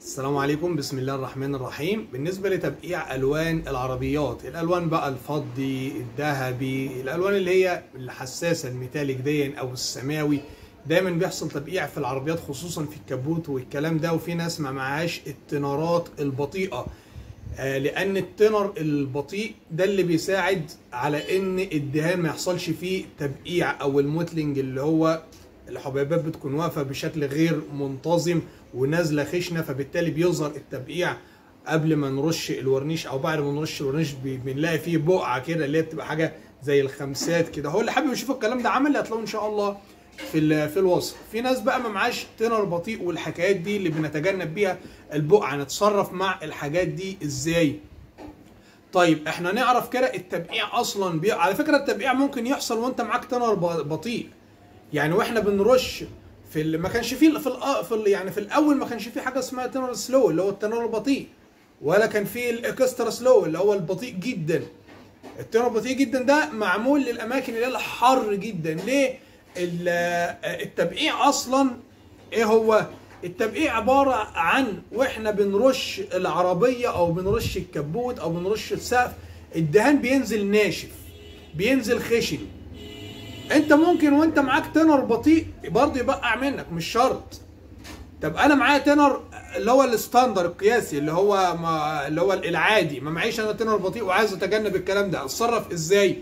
السلام عليكم بسم الله الرحمن الرحيم بالنسبة لتبقيع ألوان العربيات الألوان بقى الفضي الذهبي الألوان اللي هي الحساسة الميتاليك دي أو السماوي دايما بيحصل تبقيع في العربيات خصوصا في الكبوت والكلام ده وفي ناس ما معهاش التنارات البطيئة آه، لأن التنر البطيء ده اللي بيساعد على إن الدهان ما يحصلش فيه تبقيع أو الموتلنج اللي هو الحبيبات بتكون واقفة بشكل غير منتظم ونازله خشنه فبالتالي بيظهر التبقيع قبل ما نرش الورنيش او بعد ما نرش الورنيش بي- بنلاقي فيه بقعه كده اللي هي بتبقى حاجه زي الخمسات كده هو اللي حابب يشوف الكلام ده عملي هتلاقوه ان شاء الله في ال- في الوصف في ناس بقى ما معاش تنر بطيء والحكايات دي اللي بنتجنب بيها البقعه نتصرف مع الحاجات دي ازاي طيب احنا نعرف كده التبقيع اصلا بي... على فكره التبقيع ممكن يحصل وانت معاك تنر ب- بطيء يعني واحنا بنرش في ال... ما كانش فيه في ال... في ال... يعني في الاول ما كانش فيه حاجه اسمها تنر سلو اللي هو التنر البطيء ولا كان فيه الاكسترا سلو اللي هو البطيء جدا التنر البطيء جدا ده معمول للاماكن اللي هي الحر جدا ليه ال- التبقيع اصلا ايه هو التبقيع عباره عن واحنا بنرش العربيه او بنرش الكبوت او بنرش السقف الدهان بينزل ناشف بينزل خشن انت ممكن وانت معاك تنر بطيء برضه يبقع منك مش شرط طب انا معايا تنر اللي هو الستاندر القياسي اللي هو ما اللي هو العادي ما معيش انا تنر بطيء وعايز اتجنب الكلام ده اتصرف ازاي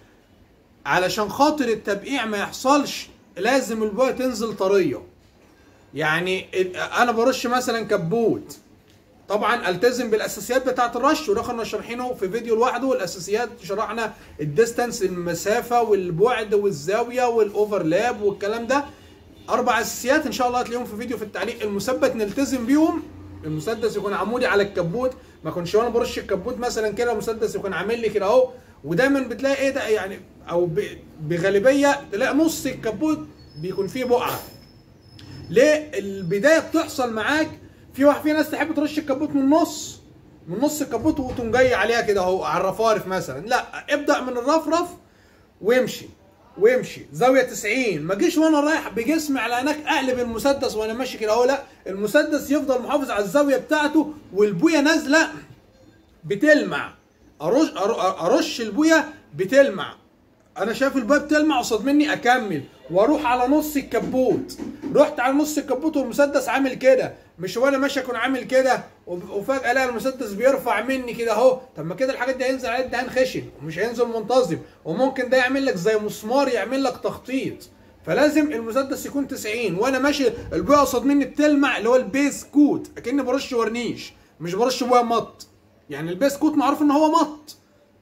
علشان خاطر التبقيع ما يحصلش لازم البويه تنزل طريه يعني ال- انا برش مثلا كبوت طبعا التزم بالاساسيات بتاعه الرش وده كنا شارحينه في فيديو لوحده الاساسيات شرحنا الديستانس المسافه والبعد والزاويه والاوفرلاب والكلام ده اربع اساسيات ان شاء الله هتلاقيهم في فيديو في التعليق المثبت نلتزم بيهم المسدس يكون عمودي على الكبوت ما كنش وانا برش الكبوت مثلا كده المسدس يكون عامل لي كده اهو ودايما بتلاقي ايه ده يعني او ب- بغالبيه تلاقي نص الكبوت بيكون فيه بقعه ليه البدايه بتحصل معاك في واحد في ناس تحب ترش الكبوت من النص من نص الكبوت وتقوم جاي عليها كده اهو على الرفارف مثلا لا ابدا من الرفرف وامشي وامشي زاويه 90 ما جيش وانا رايح بجسمي على هناك اقلب المسدس وانا ماشي كده اهو لا المسدس يفضل محافظ على الزاويه بتاعته والبويه نازله بتلمع ارش أر- ارش البويه بتلمع انا شايف البويه بتلمع قصاد مني اكمل واروح على نص الكبوت رحت على نص الكبوت والمسدس عامل كده مش وانا ماشي اكون عامل كده وب- وفجاه الاقي المسدس بيرفع مني كده اهو طب ما كده الحاجات دي هينزل عليه الدهان خشن ومش هينزل منتظم وممكن ده يعمل لك زي مسمار يعمل لك تخطيط فلازم المسدس يكون 90 وانا ماشي البويه قصاد مني بتلمع اللي هو البيس كوت اكني برش ورنيش مش برش بويه مط يعني البيس كوت معروف ان هو مط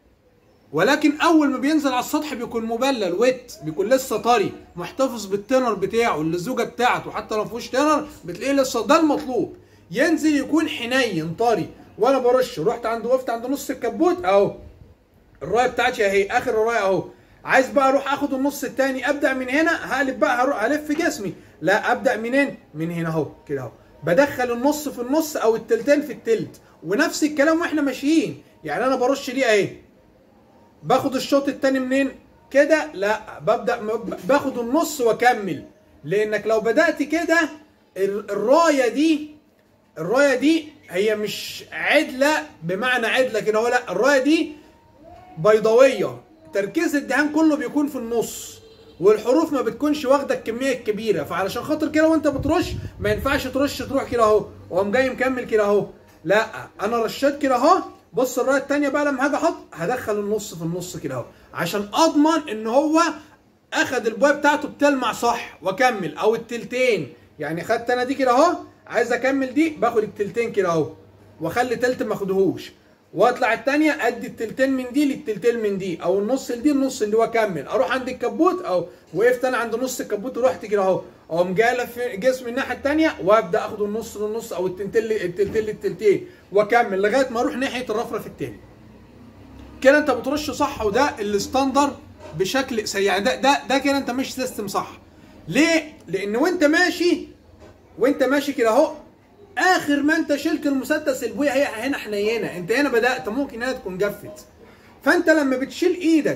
ولكن اول ما بينزل على السطح بيكون مبلل ويت بيكون لسه طري محتفظ بالتنر بتاعه اللزوجه بتاعته حتى لو مفيهوش تنر بتلاقيه لسه ده المطلوب ينزل يكون حنين طري وانا برش رحت عند وقفت عند نص الكبوت اهو الرايه بتاعتي اهي اخر الرايه اهو عايز بقى اروح اخد النص التاني ابدا من هنا هقلب بقى هروح الف جسمي لا ابدا منين من هنا اهو كده اهو بدخل النص في النص او التلتين في التلت ونفس الكلام واحنا ماشيين يعني انا برش دي اهي باخد الشوط التاني منين كده لا ببدا م- باخد النص واكمل لانك لو بدات كده ال- الرايه دي الرايه دي هي مش عدله بمعنى عدله كده هو لا الرايه دي بيضاويه تركيز الدهان كله بيكون في النص والحروف ما بتكونش واخده الكميه الكبيره فعلشان خاطر كده وانت بترش ما ينفعش ترش تروح كده اهو وقام جاي مكمل كده اهو لا انا رشيت كده اهو بص الرايه التانيه بقى لما هاجي احط هدخل النص في النص كده اهو عشان اضمن ان هو اخد البويه بتاعته بتلمع صح واكمل او التلتين يعني خدت انا دي كده اهو عايز اكمل دي باخد التلتين كده اهو واخلي تلت ما اخدهوش واطلع التانية ادي التلتين من دي للتلتين من دي او النص لدي النص اللي واكمل اروح عند الكبوت او وقفت انا عند نص الكبوت ورحت كده اهو اقوم جاي لف جسمي الناحيه التانية وابدا اخد النص للنص او التلتين ل- التلتين للتلتين واكمل لغايه ما اروح ناحيه الرفرف التاني كده انت بترش صح وده الستاندر بشكل سريع يعني ده ده ده كده انت ماشي سيستم صح ليه لان وانت ماشي وانت ماشي كده اهو اخر ما انت شلت المسدس البويه هي هنا حنينه انت هنا بدات ممكن انها تكون جفت فانت لما بتشيل ايدك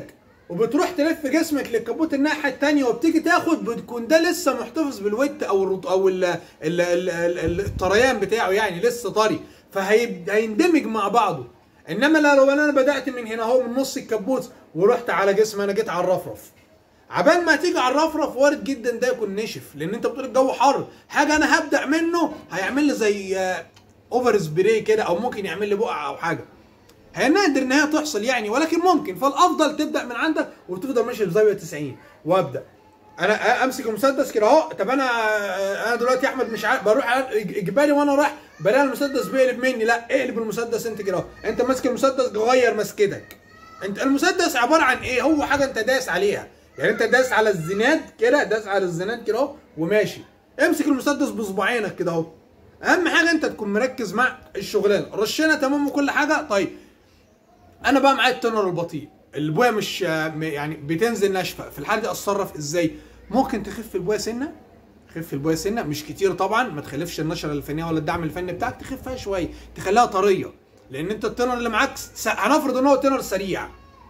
وبتروح تلف جسمك للكبوت الناحيه الثانيه وبتيجي تاخد بتكون ده لسه محتفظ بالوت او الرط او ال ال ال ال الطريان بتاعه يعني لسه طري فهيندمج مع بعضه انما لو انا بدات من هنا اهو من نص الكبوت ورحت على جسم انا جيت على الرفرف عبال ما تيجي على الرفرف وارد جدا ده يكون نشف لان انت بتقول الجو حر حاجه انا هبدا منه هيعمل لي زي اوفر سبراي كده او ممكن يعمل لي بقعه او حاجه هي نادر ان هي تحصل يعني ولكن ممكن فالافضل تبدا من عندك وتفضل ماشي بزاويه 90 وابدا انا امسك المسدس كده اهو طب انا انا دلوقتي يا احمد مش عارف بروح اجباري وانا رايح بلاقي المسدس بيقلب مني لا اقلب المسدس انت كده اهو انت ماسك المسدس غير مسكتك انت المسدس عباره عن ايه هو حاجه انت داس عليها يعني انت داس على الزناد كده داس على الزناد كده اهو وماشي امسك المسدس بصباعينك كده اهو اهم حاجه انت تكون مركز مع الشغلانه رشنا تمام وكل حاجه طيب انا بقى معايا التنر البطيء البويه مش يعني بتنزل ناشفه في الحاله دي اتصرف ازاي ممكن تخف البويه سنه خف البويه سنه مش كتير طبعا ما تخلفش النشره الفنيه ولا الدعم الفني بتاعك تخفها شويه تخليها طريه لان انت التنر اللي معاك س... هنفرض ان هو تنر سريع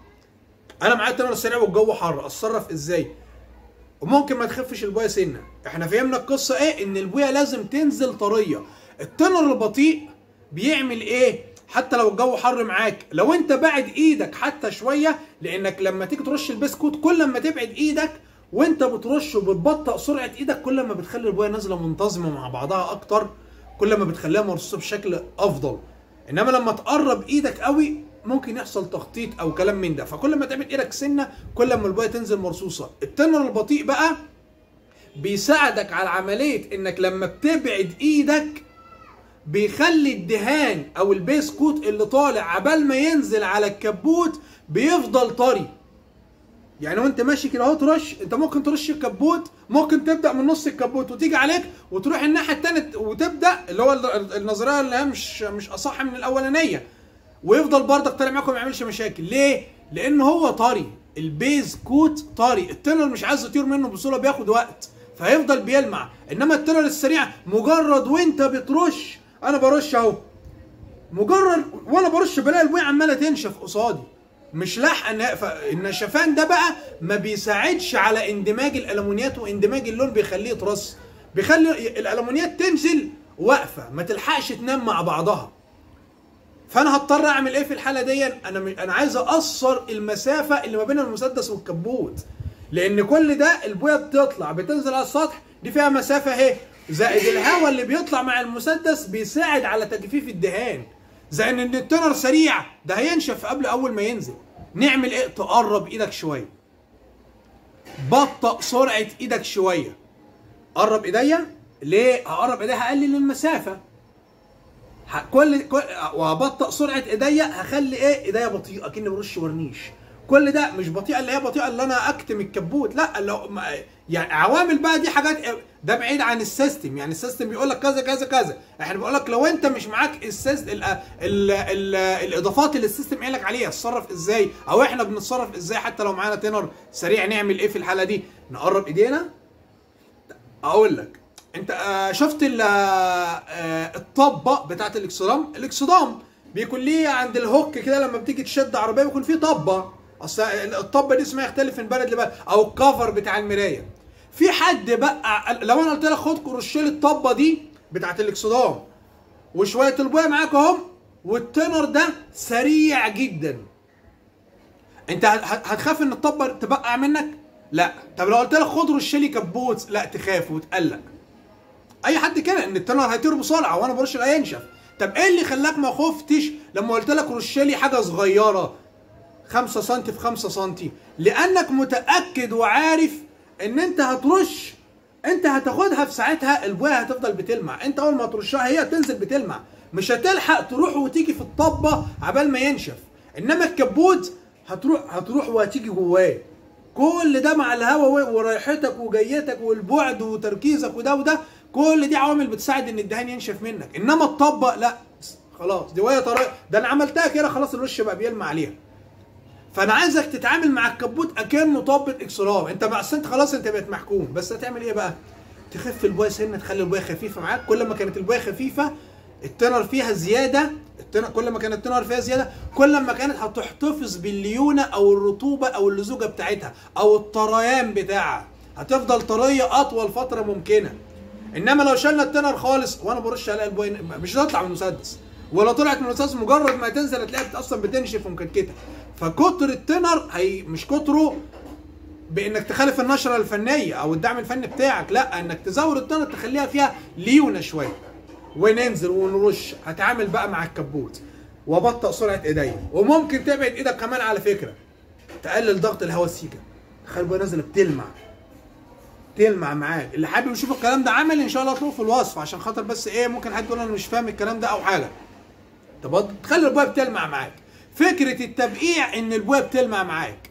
انا معايا التنر السريع والجو حر اتصرف ازاي وممكن ما تخفش البويه سنه احنا فهمنا القصه ايه ان البويه لازم تنزل طريه التنر البطيء بيعمل ايه حتى لو الجو حر معاك لو انت بعد ايدك حتى شويه لانك لما تيجي ترش البسكوت كل ما تبعد ايدك وانت بترش وبتبطئ سرعه ايدك كل ما بتخلي البويه نازله منتظمه مع بعضها اكتر كل ما بتخليها مرصوصه بشكل افضل انما لما تقرب ايدك قوي ممكن يحصل تخطيط او كلام من ده فكل ما تعمل ايدك سنه كل ما البويه تنزل مرصوصه التنر البطيء بقى بيساعدك على عمليه انك لما بتبعد ايدك بيخلي الدهان او البسكوت اللي طالع عبال ما ينزل على الكبوت بيفضل طري يعني وانت ماشي كده اهو ترش انت ممكن ترش الكبوت ممكن تبدا من نص الكبوت وتيجي عليك وتروح الناحيه الثانيه وتبدا اللي هو النظريه اللي هي مش مش اصح من الاولانيه ويفضل بردك طالع معاك وما يعملش مشاكل ليه لان هو طري البيز كوت طري التنر مش عايز يطير منه بسهوله بياخد وقت فهيفضل بيلمع انما التنر السريع مجرد وانت بترش انا برش اهو مجرد وانا برش بلاقي البويه عماله تنشف قصادي مش لاحقه النشفان ده بقى ما بيساعدش على اندماج الالومنيات واندماج اللون بيخليه يترص بيخلي الالومنيات تنزل واقفه ما تلحقش تنام مع بعضها فانا هضطر اعمل ايه في الحاله دي انا انا عايز اقصر المسافه اللي ما بين المسدس والكبوت لان كل ده البويه بتطلع بتنزل على السطح دي فيها مسافه اهي زائد الهواء اللي بيطلع مع المسدس بيساعد على تجفيف الدهان زي ان التنر سريع ده هينشف قبل اول ما ينزل نعمل ايه تقرب ايدك شويه بطأ سرعه ايدك شويه قرب ايديا ليه هقرب ايديا هقلل المسافه كل, كل وهبطأ سرعه ايديا هخلي ايه ايديا بطيئه كأني برش ورنيش كل ده مش بطيئه اللي هي بطيئه اللي انا اكتم الكبوت لا اللي يعني عوامل بقى دي حاجات ده بعيد عن السيستم يعني السيستم بيقول لك كذا كذا كذا احنا بنقول لك لو انت مش معاك السيستم ال ال ال الاضافات اللي السيستم قايل لك عليها اتصرف ازاي او احنا بنتصرف ازاي حتى لو معانا تنر سريع نعمل ايه في الحاله دي نقرب ايدينا اقول لك انت شفت الطبه بتاعت الاكسدام الاكسدام بيكون ليه عند الهوك كده لما بتيجي تشد عربيه بيكون فيه طبه اصل الطبه دي اسمها يختلف من بلد لبلد او الكفر بتاع المرايه في حد بقى لو انا قلت لك خد رش لي الطبه دي بتاعت الاكسدام وشويه البويه معاك اهم والتنر ده سريع جدا انت هتخاف ان الطبه تبقع منك لا طب لو قلت لك خد رش لي كبوت لا تخاف وتقلق اي حد كده ان التنر هيطير بسرعه وانا برش هينشف طب ايه اللي خلاك ما خفتش لما قلت لك رش لي حاجه صغيره 5 سم في 5 سم لانك متاكد وعارف ان انت هترش انت هتاخدها في ساعتها البويه هتفضل بتلمع انت اول ما ترشها هي تنزل بتلمع مش هتلحق تروح وتيجي في الطبه عبال ما ينشف انما الكبوت هتروح هتروح وهتيجي جواه كل ده مع الهواء ورايحتك وجيتك والبعد وتركيزك وده وده كل دي عوامل بتساعد ان الدهان ينشف منك انما الطبه لا خلاص دي وهي طريقه ده انا عملتها كده خلاص الوش بقى بيلمع عليها فانا عايزك تتعامل مع الكبوت اكنه طبه اكسرام انت بقى انت خلاص انت بقيت محكوم بس هتعمل ايه بقى تخف البويه سنه تخلي البويه خفيفه معاك كل ما كانت البويه خفيفه التنر فيها زياده التنر كل ما كانت التنر فيها زياده كل ما كانت هتحتفظ بالليونه او الرطوبه او اللزوجه بتاعتها او الطريان بتاعها هتفضل طريه اطول فتره ممكنه انما لو شلنا التنر خالص وانا برش عليها البوين مش هتطلع من المسدس ولو طلعت من المسدس مجرد ما تنزل هتلاقيها اصلا بتنشف ومكتكته فكتر التنر هي مش كتره بانك تخالف النشره الفنيه او الدعم الفني بتاعك لا انك تزود التنر تخليها فيها ليونه شويه وننزل ونرش هتعامل بقى مع الكبوت وابطأ سرعه ايديا وممكن تبعد ايدك كمان على فكره تقلل ضغط الهواء السيكا تخيل بقى نازله بتلمع تلمع معاك اللي حابب يشوف الكلام ده عملي ان شاء الله اطلبه في الوصف عشان خاطر بس ايه ممكن حد يقول انا مش فاهم الكلام ده او حاجه طب تخلي البويه بتلمع معاك فكره التبقيع ان البويه بتلمع معاك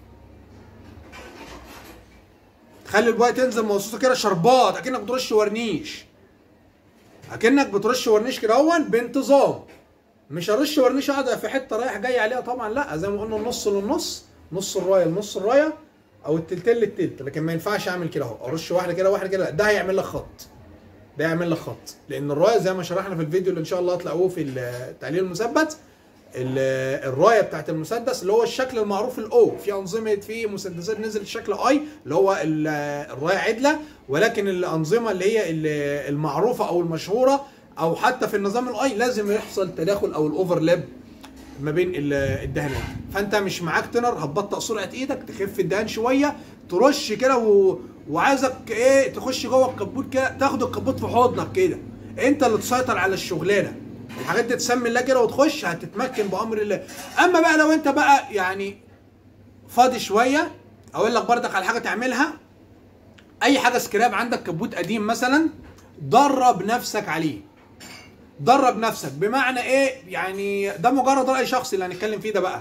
تخلي البويه تنزل مصوصه كده شربات اكنك بترش ورنيش اكنك بترش ورنيش كده اهون بانتظام مش هرش ورنيش اقعد في حته رايح جاي عليها طبعا لا زي ما قلنا النص للنص نص الرايه لنص الرايه او التلتين للتلت لكن ما ينفعش اعمل كده اهو ارش واحده كده واحده كده لا ده هيعمل لك خط ده يعمل لك خط لان الرايه زي ما شرحنا في الفيديو اللي ان شاء الله هتلاقوه في التعليل المثبت الرايه بتاعت المسدس اللي هو الشكل المعروف الاو في انظمه في مسدسات نزلت شكل اي اللي هو الرايه عدله ولكن الانظمه اللي هي المعروفه او المشهوره او حتى في النظام الاي لازم يحصل تداخل او الاوفرلاب ما بين الدهانات فانت مش معاك تنر هتبطئ سرعه ايدك تخف الدهان شويه ترش كده و... وعايزك ايه تخش جوه الكبوت كده تاخد الكبوت في حضنك كده انت اللي تسيطر على الشغلانه الحاجات دي تسمي الله كده وتخش هتتمكن بامر الله اما بقى لو انت بقى يعني فاضي شويه اقول لك بردك على حاجه تعملها اي حاجه سكراب عندك كبوت قديم مثلا درب نفسك عليه درب نفسك بمعنى ايه يعني ده مجرد راي شخصي اللي هنتكلم فيه ده بقى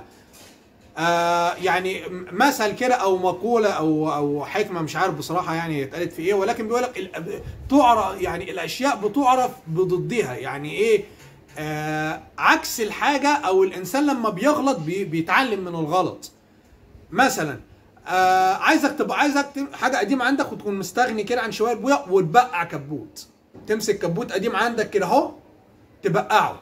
آه يعني مثل كده او مقوله او او حكمه مش عارف بصراحه يعني اتقالت في ايه ولكن بيقول لك تعرف يعني الاشياء بتعرف بضدها يعني ايه آه عكس الحاجه او الانسان لما بيغلط بي بيتعلم من الغلط مثلا آه عايزك تبقى عايزك حاجه قديمه عندك وتكون مستغني كده عن شويه بويا وتبقع كبوت تمسك كبوت قديم عندك كده اهو تبقعه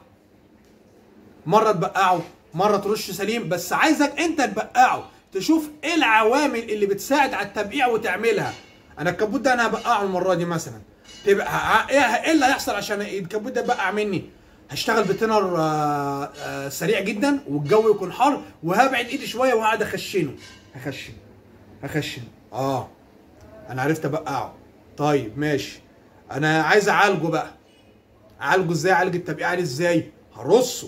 مره تبقعه مره ترش سليم بس عايزك انت تبقعه تشوف ايه العوامل اللي بتساعد على التبقيع وتعملها انا الكبوت ده انا هبقعه المره دي مثلا تبقى ايه اللي هيحصل عشان الكبوت ده يبقع مني هشتغل بتنر آآ آآ سريع جدا والجو يكون حر وهبعد ايدي شويه وهقعد اخشنه هخشن هخشن اه انا عرفت ابقعه طيب ماشي انا عايز اعالجه بقى اعالجه ازاي اعالج التبقيع دي ازاي هرصه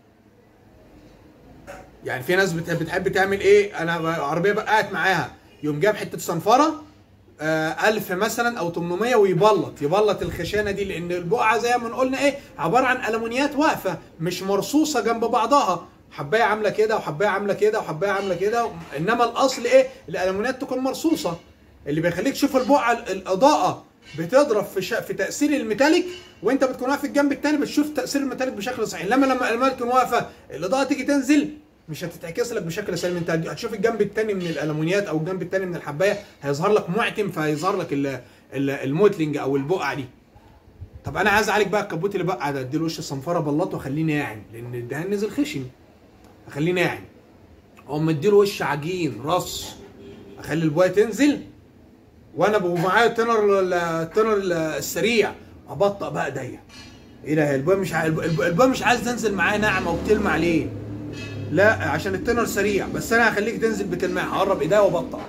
يعني في ناس بتحب تعمل ايه انا عربيه بقعت معاها يوم جاب حته صنفره آه 1000 مثلا او 800 ويبلط يبلط الخشانه دي لان البقعه زي ما قلنا ايه عباره عن المونيات واقفه مش مرصوصه جنب بعضها حبايه عامله كده وحبايه عامله كده وحبايه عامله كده انما الاصل ايه الالمونيات تكون مرصوصه اللي بيخليك تشوف البقعه الاضاءه بتضرب في ش... في تاثير الميتاليك وانت بتكون واقف في الجنب الثاني بتشوف تاثير الميتاليك بشكل صحيح لما لما الالمونيات تكون واقفه الاضاءه تيجي تنزل مش هتتعكس لك بشكل سليم انت هتشوف الجنب الثاني من الالومنيات او الجنب الثاني من الحبايه هيظهر لك معتم فهيظهر لك الموتلنج او البقعه دي طب انا عايز اعالج بقى الكبوت اللي بقع ده اديله وش الصنفره بلطه واخليه ناعم لان الدهان نزل خشن اخليه ناعم اقوم مديله وش عجين رص اخلي البوايه تنزل وانا معايا التنر التنر السريع ابطأ بقى ايديا ايه ده البوايه مش عايز البوايه مش عايز تنزل معايا ناعمه وبتلمع ليه؟ لا عشان التنر سريع بس انا هخليك تنزل بتلمع هقرب ايديا وابطأ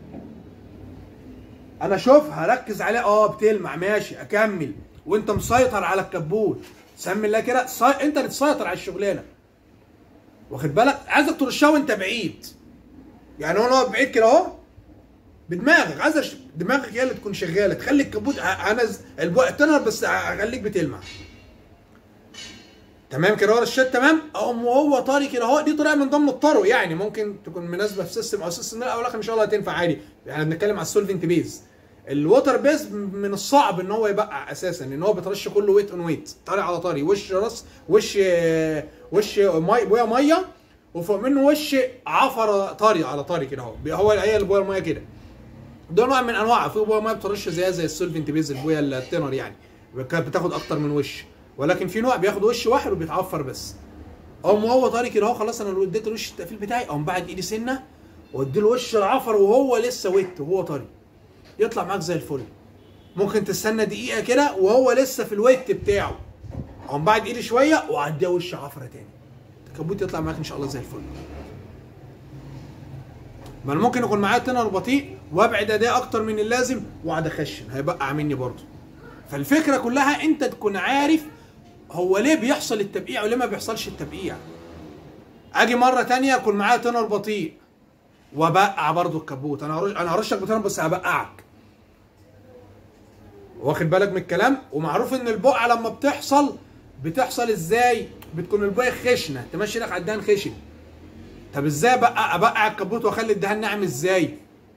انا اشوفها ركز عليها اه بتلمع ماشي اكمل وانت مسيطر على الكبوت سمي الله كده سي... انت اللي تسيطر على الشغلانه واخد بالك عايزك ترشها وانت بعيد يعني وانا واقف بعيد كده اهو بدماغك عايز أش... دماغك هي اللي تكون شغاله تخلي الكبوت هنز التنر بس هخليك بتلمع تمام كده ورا الشات تمام اقوم وهو طري كده اهو دي طريقه من ضمن الطرق يعني ممكن تكون مناسبه في سيستم او سيستم لا او الاخر ان شاء الله هتنفع عادي احنا بنتكلم على السولفنت بيز الووتر بيز من الصعب ان هو يبقع اساسا ان هو بيترش كله ويت اون ويت طري على طري وش راس وش وش مي بويا ميه وفوق منه وش عفره طري على طري كده اهو هو هي البويا الميه كده ده نوع من انواع في بويا ميه بترش زيها زي السولفنت بيز البويا التنر يعني كانت بتاخد اكتر من وش ولكن في نوع بياخد وش واحد وبيتعفر بس اقوم هو طري كده اهو خلاص انا اديت الوش التقفيل بتاعي اقوم بعد ايدي سنه وادي له وش العفر وهو لسه ويت وهو طري يطلع معاك زي الفل ممكن تستنى دقيقه كده وهو لسه في الويت بتاعه اقوم بعد ايدي شويه واعديها وش عفره تاني الكبوت يطلع معاك ان شاء الله زي الفل ما أنا ممكن يكون معايا تنر بطيء وابعد اداه اكتر من اللازم واقعد اخشن هيبقع مني برضه فالفكره كلها انت تكون عارف هو ليه بيحصل التبقيع وليه ما بيحصلش التبقيع اجي مره تانية يكون معايا تنر بطيء وبقع برضه الكبوت انا هرش انا هرشك بتنر بس هبقعك واخد بالك من الكلام ومعروف ان البقعه لما بتحصل بتحصل ازاي بتكون البقعه خشنه تمشي لك على الدهان خشن طب ازاي بقى ابقع الكبوت واخلي الدهان ناعم ازاي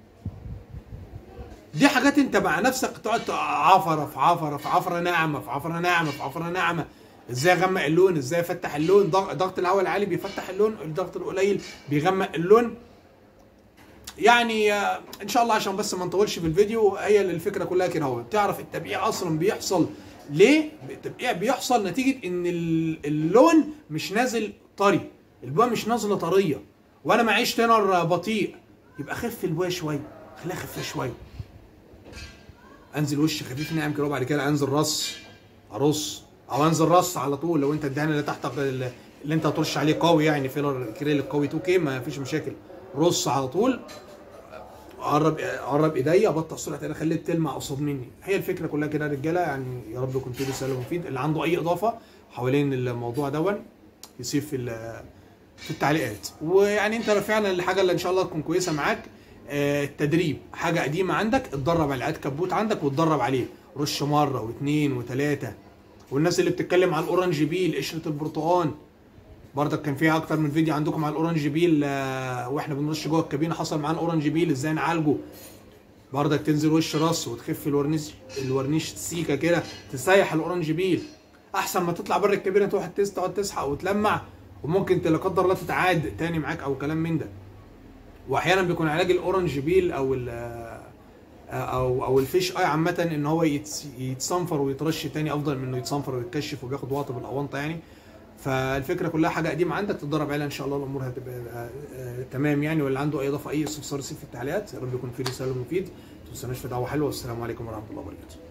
دي حاجات انت مع نفسك تقعد عفره في عفره في عفره ناعمه في عفره ناعمه في عفره ناعمه ازاي اغمق اللون ازاي افتح اللون ضغ- ضغط الهواء العالي بيفتح اللون الضغط القليل بيغمق اللون يعني آه، ان شاء الله عشان بس ما نطولش في الفيديو هي الفكره كلها كده اهو تعرف التبقيع اصلا بيحصل ليه التبقيع بيحصل نتيجه ان ال- اللون مش نازل طري البويه مش نازله طريه وانا معيش تنر بطيء يبقى خف البويه شويه خليها خفيفه شويه انزل وش خفيف ناعم كده وبعد كده انزل رص ارص او انزل رص على طول لو انت الدهان اللي تحت اللي انت هترش عليه قوي يعني فيلر كريل قوي 2 كي ما فيش مشاكل رص على طول قرب قرب ايديا ابطأ سرعه انا خليها تلمع قصاد مني هي الفكره كلها كده يا رجاله يعني يا رب يكون في رساله مفيد اللي عنده اي اضافه حوالين الموضوع دون يسيب في ال- في التعليقات ويعني انت فعلا الحاجه اللي ان شاء الله تكون كويسه معاك آه، التدريب حاجه قديمه عندك اتدرب على عاد كبوت عندك واتدرب عليه رش مره واثنين وثلاثه والناس اللي بتتكلم على الاورنج بيل قشره البرتقال برضك كان فيها اكتر من فيديو عندكم على الاورنج بيل آه، واحنا بنرش جوه الكابينه حصل معانا اورنج بيل ازاي نعالجه برضك تنزل وش راس وتخف الورنيش الورنيش سيكه كده تسيح الاورنج بيل احسن ما تطلع بره الكابينه تروح تس- تقعد تسحق وتلمع وممكن لا قدر الله تتعاد تاني معاك او كلام من ده واحيانا بيكون علاج الاورنج بيل او ال او او الفيش اي عامه ان هو يتس- يتصنفر ويترش تاني افضل من انه يتصنفر ويتكشف وبياخد وقت بالاونطه يعني فالفكره كلها حاجه قديمه عندك تتدرب عليها ان شاء الله الامور هتبقى آه، آه، تمام يعني واللي عنده اي اضافه اي استفسار يسيب في التعليقات يا رب يكون في رساله مفيد ما تنسوناش في دعوه حلوه والسلام عليكم ورحمه الله وبركاته